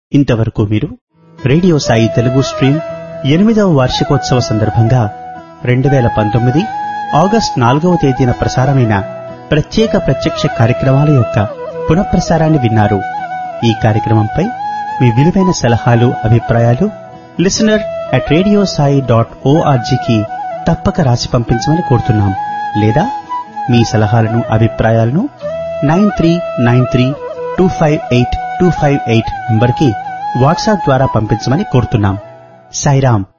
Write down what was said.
ఇంతవరకు మీరు radio Sai Telugu stream ఎనిమిదవ వార్షికోత్సవ సందర్భంగా రెండు వేల పంతొమ్మిది ఆగస్ట్ నాలుగవ తేదీన ప్రసారమైన ప్రత్యేక ప్రత్యక్ష కార్యక్రమాల యొక్క పునఃప్రసారాన్ని విన్నారు ఈ కార్యక్రమంపై మీ విలువైన సలహాలు అభిప్రాయాలు listener at radio Sai dot ఓఆర్జీకి తప్పక రాసి పంపించమని కోరుతున్నాం లేదా మీ సలహాలను అభిప్రాయాలను nine three nine three two five eight two five eight నంబర్కి వాట్సాప్ ద్వారా పంపించమని కోరుతున్నాం సాయిరామ్